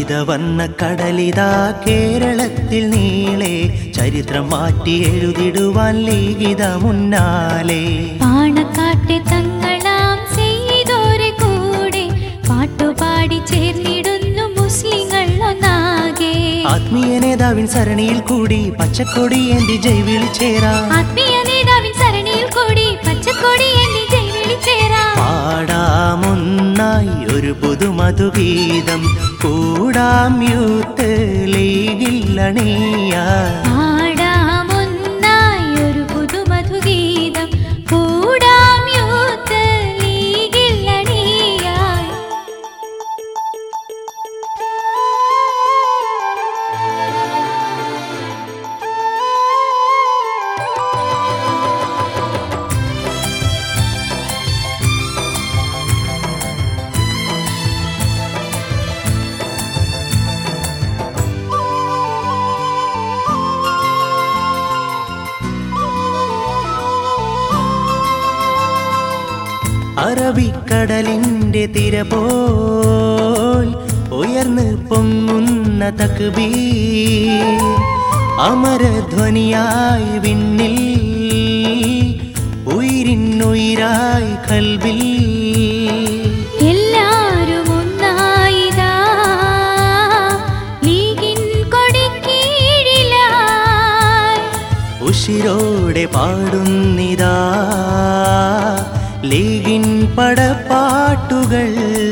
ഹരിതവർണ്ണ കടലിതാ കേരളത്തിൽ നീളെ ചരിത്രം മാറ്റി എഴുതിടുവാൻ ലീഗിത മുന്നാലെ പാണക്കാട്ടെ തങ്ങളാം ചെയ്തോരെ കൂടെ പാട്ടുപാടി ചേർന്നിടുന്നു മുസ്ലിങ്ങൾ ഒന്നാകെ ആത്മീയ നേതാവിൻ സരണിയിൽ കൂടി പച്ചക്കൊടി ഏന്തി ജയ് വിളിച്ചേരാ ആത്മീയ നേതാവിൻ സരണിയിൽ കൂടി പച്ചക്കൊടി എന്നി ജയ് വിളിച്ചേരാ പാടാമൊന്നായി ഒരു പുതുമധുഗീതം കൂടാം യൂത്ത് ലീഗില്ലണിയ പാടാമൊന്നായി ഒരു പുതുമധുഗീതം കൂടാം യൂത്ത് ലീഗിൽ അണിയായി അറബിക്കടലിന്റെ തിര പോൽ ഉയർന്ന് പൊങ്ങുന്ന തക്ബീർ അമരധ്വനിയായി വിണ്ണിൽ ഉയിരിന്നുയിരായി കൽവിൽ എല്ലാരും ഒന്നായിതാ ലീഗിൻ കൊടിക്കീഴിലായി ഉഷിരോടെ പാടുന്നിതാ ലീഗിൻ പടപ്പാട്ടുകൾ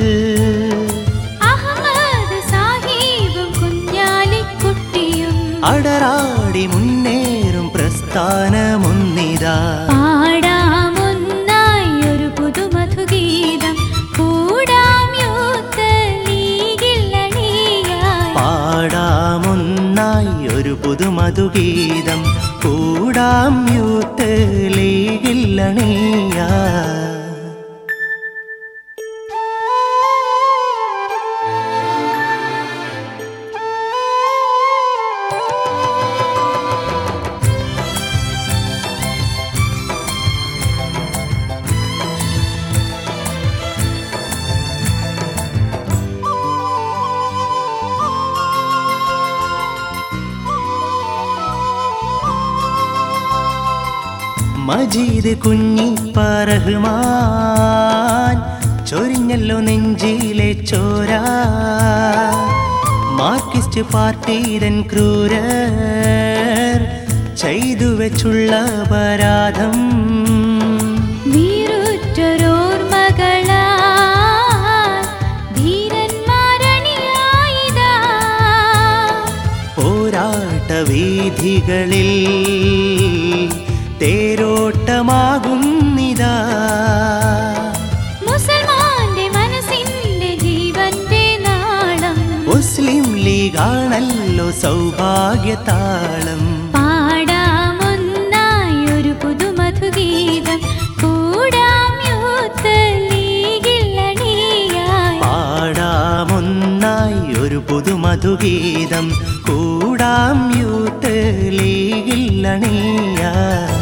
അഹമ്മദ് സാഹിബും കുഞ്ഞാലിക്കുട്ടിയും അടറാടി മുന്നേറും പ്രസ്ഥാനമൊന്നിതാ പാടാമൊന്നായി ഒരു പുതുമധുഗീതം കൂടാം യൂത്ത് ലീഗിൽ അണിയായി പാടാമൊന്നായി ഒരു പുതുമധുഗീതം കൂടാം യൂത്ത് ലീഗില്ലണിയ മജീദ് കുഞ്ഞിപ്പറഹ്മാൻ ചൊരിഞ്ഞല്ലോ നെഞ്ചിലെ ചോര മാർക്കിസ്റ്റ് പാർട്ടിതൻ ക്രൂരർ ചെയ്തു വെച്ചുള്ള അപരാധം വീറുറ്റൊരോർമകളാൽ ധീരന്മാരണിയായിതാ പോരാട്ട വീഥികളിൽ തേരോട്ടമാകുന്നിതാ മുസൽമാന്റെ മനസ്സിന്റെ ജീവന്റെ നാളം മുസ്ലിം ലീഗാണല്ലോ സൗഭാഗ്യതാളം പാടാമൊന്നായി ഒരു പുതുമധുഗീതം കൂടാം യൂത്ത് ലീഗിൽ അണിയായി പാടാമൊന്നായി ഒരു പുതുമധുഗീതം കൂടാം യൂത്ത് ലീഗില്ലണിയ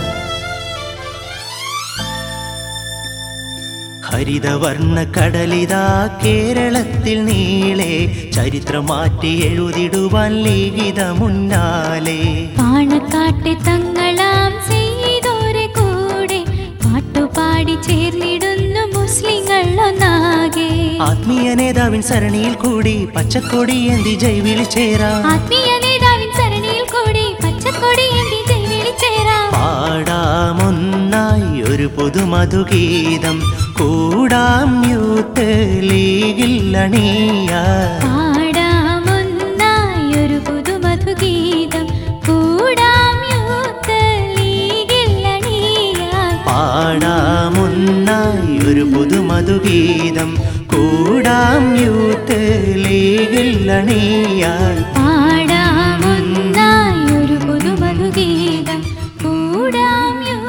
ഹരിതവർണ്ണ കടലിതാ കേരളത്തിൽ നീളെ ചരിത്രം മാറ്റി എഴുതിടുവാൻ ലീഗിത മുന്നാലെ പാണക്കാട്ടെ തങ്ങളാം ചെയ്തോരെ കൂടെ പാട്ടുപാടി ചേർന്നിടുന്നു മുസ്ലിങ്ങൾ ഒന്നാകെ ആത്മീയ നേതാവിൻ സരണിയിൽ കൂടി പച്ചക്കൊടി എന്തി ജയ് വിളിച്ചേരാ ആത്മീയ നേതാവിൻ സരണിയിൽ കൂടി പച്ചക്കൊടി എന്തി ജയ് വിളിച്ചേരാം പാടാമൊന്നായി ഒരു പുതുമധുഗീതം കൂടാം യൂത്ത് ലീഗില്ലണിയ പാടാമൊന്നായി ഒരു പുതുമധുഗീതം കൂടാം യൂത്ത് ലീഗിൽ അണിയായി പാടാമൊന്നായി ഒരു പുതുമധുഗീതം കൂടാം യൂത്ത് ലീഗില്ലണിയ പാടാമൊന്നായി ഒരു പുതുമധുഗീതം കൂടാം യൂത്ത്